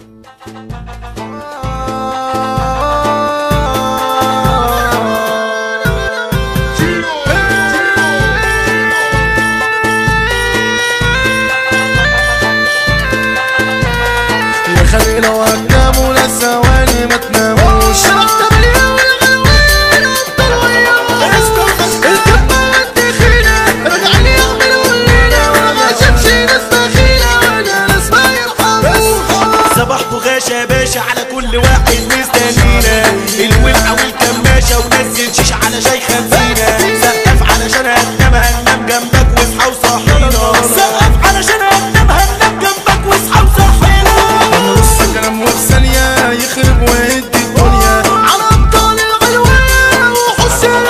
يا خلي لو هتناموا للثواني ما تناموش صباح بغاشة يا باشا على كل واحد مستنينا الولعة والكماشة ونزل شيش على شاي خمسينة سقف علشان هننام هننام جنبك واصحى وصحينا سقف علشان هننام هننام جنبك واصحى وصحينا نص كلام وفي ثانية يخرب ويهد الدنيا على ابطال الغلوان وحسين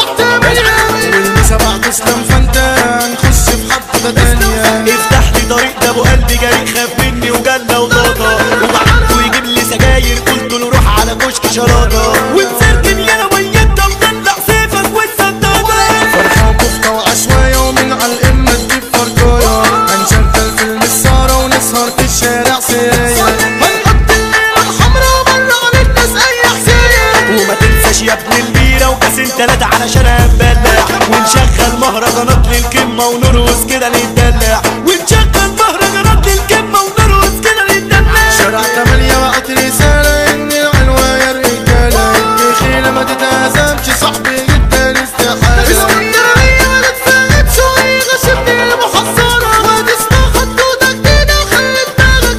والمسا بعد تسلم فانت هنخش في حفلة تانية افتح لي طريق ده ابو قلبي جريء خاف مني وجنة وطاطا وبعته يجيب لي سجاير قلت له روح على كشك شراطة ومسركن يانا وينت وطلع سيفك والسدادة فرحة وكفتة وعشواية ومن على القمة تجيب فرقاية هنشغل فيلم السهرة ونسهر في الشارع سيرية هنحط الليلة الحمرا وبره عن الناس اي حسين وما تنساش يا ابن البيرة وكاسين تلاتة علشان هنبلع ونشغل مهرجانات للكمة ونرقص كده نتدلع ونشغل مهرجانات للكمة ونرقص كده نتدلع شارع تمانية وقت رسالة إن العنوان يا رجالة الدخيلة ما تتهزمش صاحبي جدا استحالة اسكندرية ما تتفهمش وهي غشمني المحصنة ما تسمع خطوطة جديدة وخلي دماغك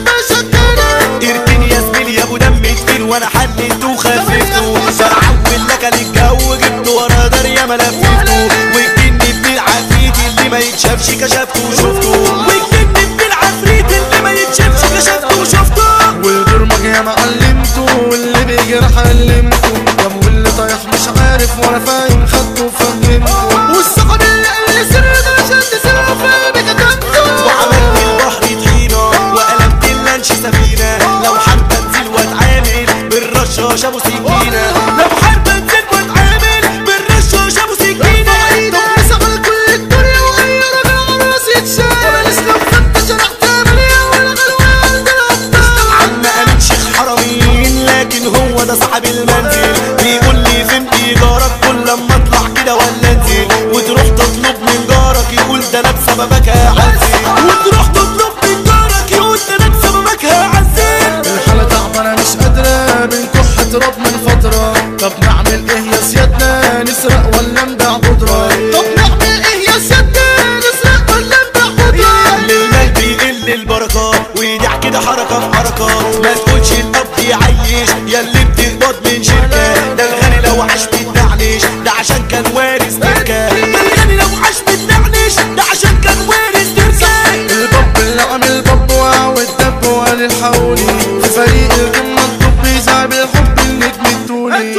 مشكلة اركن يا زميلي يا ابو دم كتير وانا حليته وخففته فرعون لك الجو جبته ورا داريا ما لففته والجن ابن العفريت اللي ما يتشافش كشفته وشفته والجن ابن العفريت اللي ما يتشافش كشفته وشفته والبرمج يا معلمته واللي بيجرح علمته طب واللي طايح مش عارف ولا فاهم خدته وفهمته والصحاب اللي قال لي سر ده عشان تسيبه في كتبته وعملت البحر طحينة وقلبت اللانش سفينة لو حابب انزل واتعامل بالرشاش ابو سكينة لو حابب انزل واتعامل بالرشاش ابو سكينة طب نسأل كل الدنيا واي راجل على راسي يتشال اسلام فتش انا احتمال يا ولا غلوان ده عم امين شيخ حرمين لكن هو ده صاحب المنزل بيقول لي فين ايجارك كل لما اطلع كده ولا انزل وتروح تطلب من جارك يقول ده انا بسببك هعزل وتروح تطلب من جارك يقول ده انا بسببك هعزل الحالة تعبانة مش قادرة بنكح تراب من فترة طب نعمل ايه يا سيادنا نسرق ولا نبيع بودرة طب نعمل ايه يا سيادنا نسرق ولا نبيع قدرة للمال بيقل البركة ويدع كده حركة في حركة ما تقولش الاب يعيش يا اللي بتقبض من شركة ده الغني لو عاش بتنعنش ده عشان كان وارث تركة ده الغني لو عاش بتنعنش ده عشان كان وارث تركة الباب اللي عامل باب وعاود دب وقال الحقوني في فريق القمة الطب يزعل بالحب النجم التوني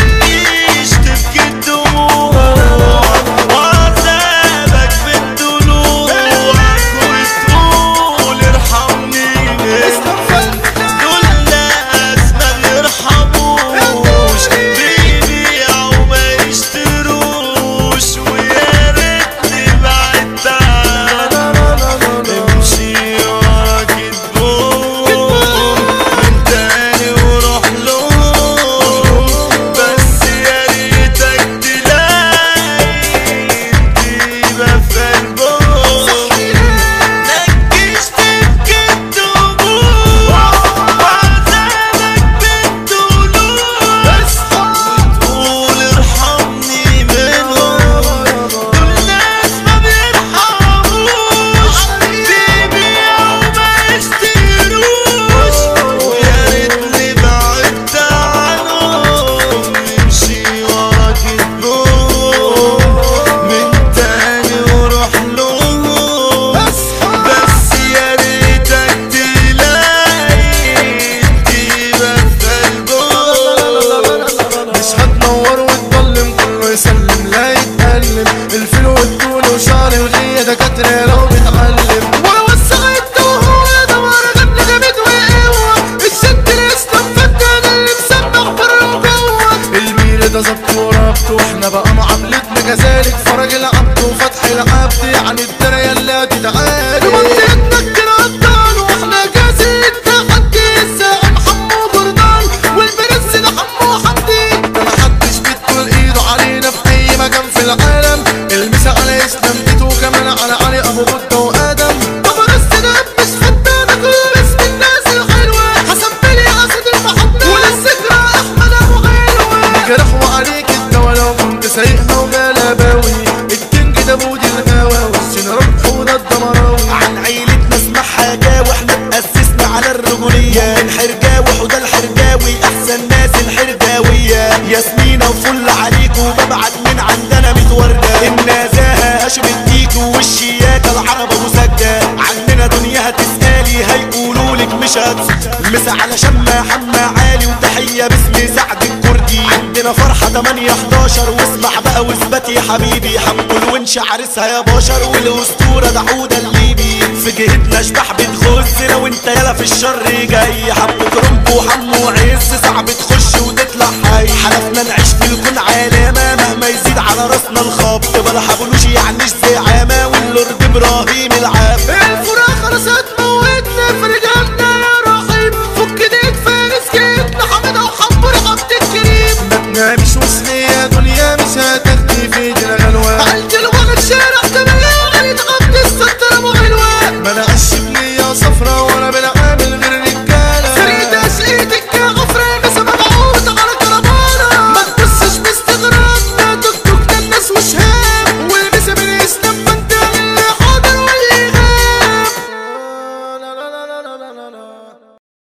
عيش تبكي الدموع وعذابك بالدلوع وتقول ارحمني دول ناس ما بيرحموش بيبيعوا ما يشتروش ويا ريتني بعدت عنك امشي وراك تقوم من تاني وروح لهم الحرجاوية من حرجاوي حوده الحرجاوي احسن ناس الحرجاوية ياسمينة وفل عليكوا ببعت من عندنا ميت وردة النزاهة هاشم الديكو والشياكة العرب ابو سجة عندنا دنيا هتسألي هيقولوا لك مش هتس مسا على شمة حمى عالي وتحية باسم سعد الكردي عندنا فرحة 8 11 واسمع بقى واثبت يا حبيبي حمو الونش عرسها يا بشر والاسطورة ده عودة الليبي في جهتنا اشباح بتخز لو انت يلا في الشر جاي حمو كرنب وحمو عز صعب تخش وتطلع حي حلفنا نعيش في الكون علامة مهما يزيد على راسنا الخبط بلا حبلوش يعنيش زعامة واللورد ابراهيم العام الفراخ رصت موتنا فرق